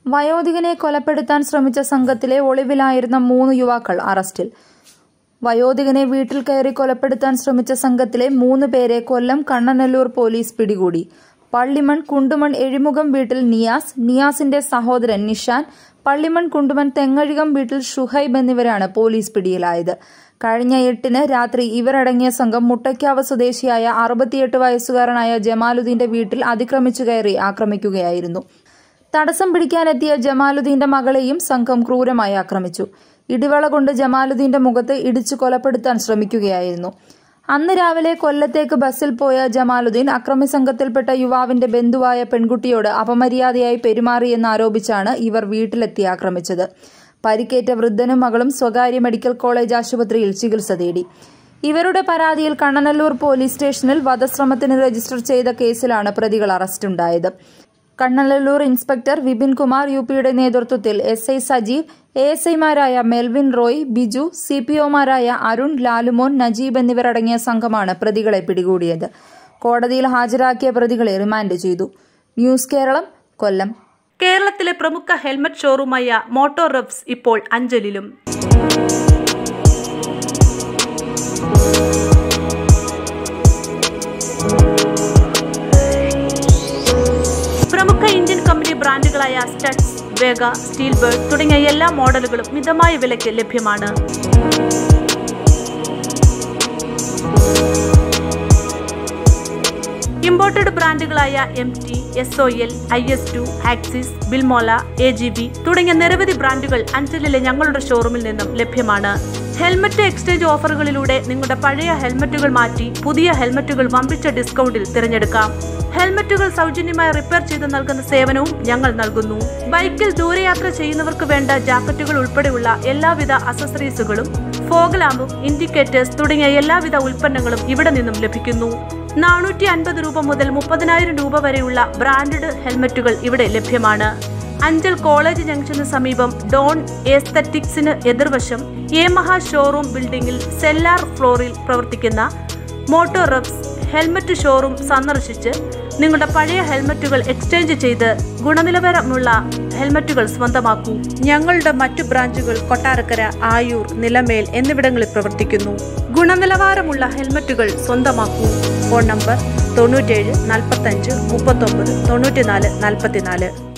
വയോധികനെ കൊലപ്പെടുത്താൻ ശ്രമിച്ച സംഘത്തിലെ ഒളിവിലായിരുന്ന മൂന്ന് യുവാക്കൾ അറസ്റ്റിൽ വയോധികനെ വീട്ടിൽ കയറി കൊലപ്പെടുത്താൻ ശ്രമിച്ച സംഘത്തിലെ മൂന്ന് പേരെ കൊല്ലം കണ്ണനല്ലൂർ പോലീസ് പിടികൂടി പള്ളിമൺ കുണ്ടുമൺ എഴിമുഖം വീട്ടിൽ നിയാസ് നിയാസിന്റെ സഹോദരൻ നിഷാൻ പള്ളിമൺ കുണ്ടുമൺ തെങ്ങഴികം വീട്ടിൽ ഷുഹൈബ് എന്നിവരാണ് പോലീസ് പിടിയിലായത് കഴിഞ്ഞ എട്ടിന് രാത്രി ഇവരടങ്ങിയ സംഘം മുട്ടയ്ക്കാവ് സ്വദേശിയായ അറുപത്തിയെട്ട് വയസ്സുകാരനായ ജമാലുദ്ദീന്റെ വീട്ടിൽ അതിക്രമിച്ചു കയറി ആക്രമിക്കുകയായിരുന്നു തടസ്സം പിടിക്കാനെത്തിയ ജമാലുദ്ദീന്റെ മകളെയും സംഘം ക്രൂരമായി ആക്രമിച്ചു ഇടിവള കൊണ്ട് ജമാലുദ്ദീന്റെ മുഖത്ത് ഇടിച്ചു കൊലപ്പെടുത്താൻ ശ്രമിക്കുകയായിരുന്നു അന്ന് രാവിലെ കൊല്ലത്തേക്ക് ബസ്സിൽ പോയ ജമാലുദ്ദീൻ അക്രമി സംഘത്തിൽപ്പെട്ട യുവാവിന്റെ ബന്ധുവായ പെൺകുട്ടിയോട് അപമര്യാദയായി പെരുമാറിയെന്നാരോപിച്ചാണ് ഇവർ വീട്ടിലെത്തി ആക്രമിച്ചത് പരിക്കേറ്റ വൃദ്ധനും മകളും സ്വകാര്യ മെഡിക്കൽ കോളേജ് ആശുപത്രിയിൽ ചികിത്സ തേടി ഇവരുടെ പരാതിയിൽ കണ്ണനല്ലൂർ പോലീസ് സ്റ്റേഷനിൽ വധശ്രമത്തിന് രജിസ്റ്റർ ചെയ്ത കേസിലാണ് പ്രതികൾ അറസ്റ്റുണ്ടായത് കണ്ണനല്ലൂർ ഇൻസ്പെക്ടർ വിപിൻ കുമാർ യു പിയുടെ നേതൃത്വത്തിൽ S I Sajeev A S ഐമാരായ മെൽവിൻ റോയ് ബിജു സി പി ഒമാരായ അരുൺ ലാലുമോൻ നജീബ് എന്നിവരടങ്ങിയ സംഘമാണ് പ്രതികളെ പിടികൂടിയത് കോടതിയിൽ ഹാജരാക്കിയ പ്രതികളെ റിമാൻഡ് ചെയ്തു ന്യൂസ് കേരളം കൊല്ലം കേരളത്തിലെ പ്രമുഖ ഹെൽമറ്റ് ഷോറൂമായ മോട്ടോ റബ്സ് ഇപ്പോൾ അഞ്ചലിലും പ്രമുഖ ഇന്ത്യൻ കമ്പനി ബ്രാൻഡുകളായ സ്റ്റഡ്സ് വേഗ സ്റ്റീൽ ബേർഡ് തുടങ്ങിയ എല്ലാ മോഡലുകളും മിതമായ വിലയ്ക്ക് ലഭ്യമാണ് ഇമ്പോർട്ടഡ് ബ്രാൻഡുകളായ M T S O L I S two Axxis Bilmola A G V തുടങ്ങിയ നിരവധി ബ്രാൻഡുകൾ അഞ്ചലിലെ ഞങ്ങളുടെ ഷോറൂമിൽ നിന്നും ലഭ്യമാണ് ഹെൽമറ്റ് എക്സ്ചേഞ്ച് ഓഫറുകളിലൂടെ നിങ്ങളുടെ പഴയ ഹെൽമറ്റുകൾ മാറ്റി പുതിയ ഹെൽമറ്റുകൾ വമ്പിച്ച ഡിസ്കൗണ്ടിൽ തിരഞ്ഞെടുക്കാം ഹെൽമറ്റുകൾ സൗജന്യമായി റിപ്പയർ ചെയ്ത് നൽകുന്ന സേവനവും ഞങ്ങൾ നൽകുന്നു ബൈക്കിൽ ദൂരയാത്ര ചെയ്യുന്നവർക്ക് വേണ്ട ജാക്കറ്റുകൾ ഉൾപ്പെടെയുള്ള എല്ലാവിധ അസസറീസുകളും ഫോഗ് ലാമ്പും ഇൻഡിക്കേറ്റേഴ്സ് തുടങ്ങിയ എല്ലാവിധ ഉൽപ്പന്നങ്ങളും ഇവിടെ നിന്നും ലഭിക്കുന്നു നാനൂറ്റി അൻപത് രൂപ മുതൽ മുപ്പതിനായിരം രൂപ വരെയുള്ള ബ്രാൻഡഡ് ഹെൽമറ്റുകൾ ഇവിടെ ലഭ്യമാണ് അഞ്ചൽ കോളേജ് ജംഗ്ഷന് സമീപം ഡോൺ എസ്തറ്റിക്സിന് എതിർവശം യമഹ ഷോറൂം ബിൽഡിംഗിൽ സെല്ലാർ ഫ്ലോറിൽ പ്രവർത്തിക്കുന്ന മോട്ടോ റബ്സ് ഹെൽമറ്റ് ഷോറൂം സന്ദർശിച്ച് നിങ്ങളുടെ പഴയ ഹെൽമറ്റുകൾ എക്സ്ചേഞ്ച് ചെയ്ത് ഗുണനിലവാരമുള്ള ഹെൽമറ്റുകൾ സ്വന്തമാക്കൂ ഞങ്ങളുടെ മറ്റു ബ്രാഞ്ചുകൾ കൊട്ടാരക്കര ആയൂർ നിലമേൽ എന്നിവിടങ്ങളിൽ പ്രവർത്തിക്കുന്നു ഗുണനിലവാരമുള്ള ഹെൽമറ്റുകൾ സ്വന്തമാക്കൂ ഫോൺ നമ്പർ തൊണ്ണൂറ്റേഴ് നാൽപ്പത്തഞ്ച് മുപ്പത്തൊമ്പത് തൊണ്ണൂറ്റിനാല് നാൽപ്പത്തിനാല്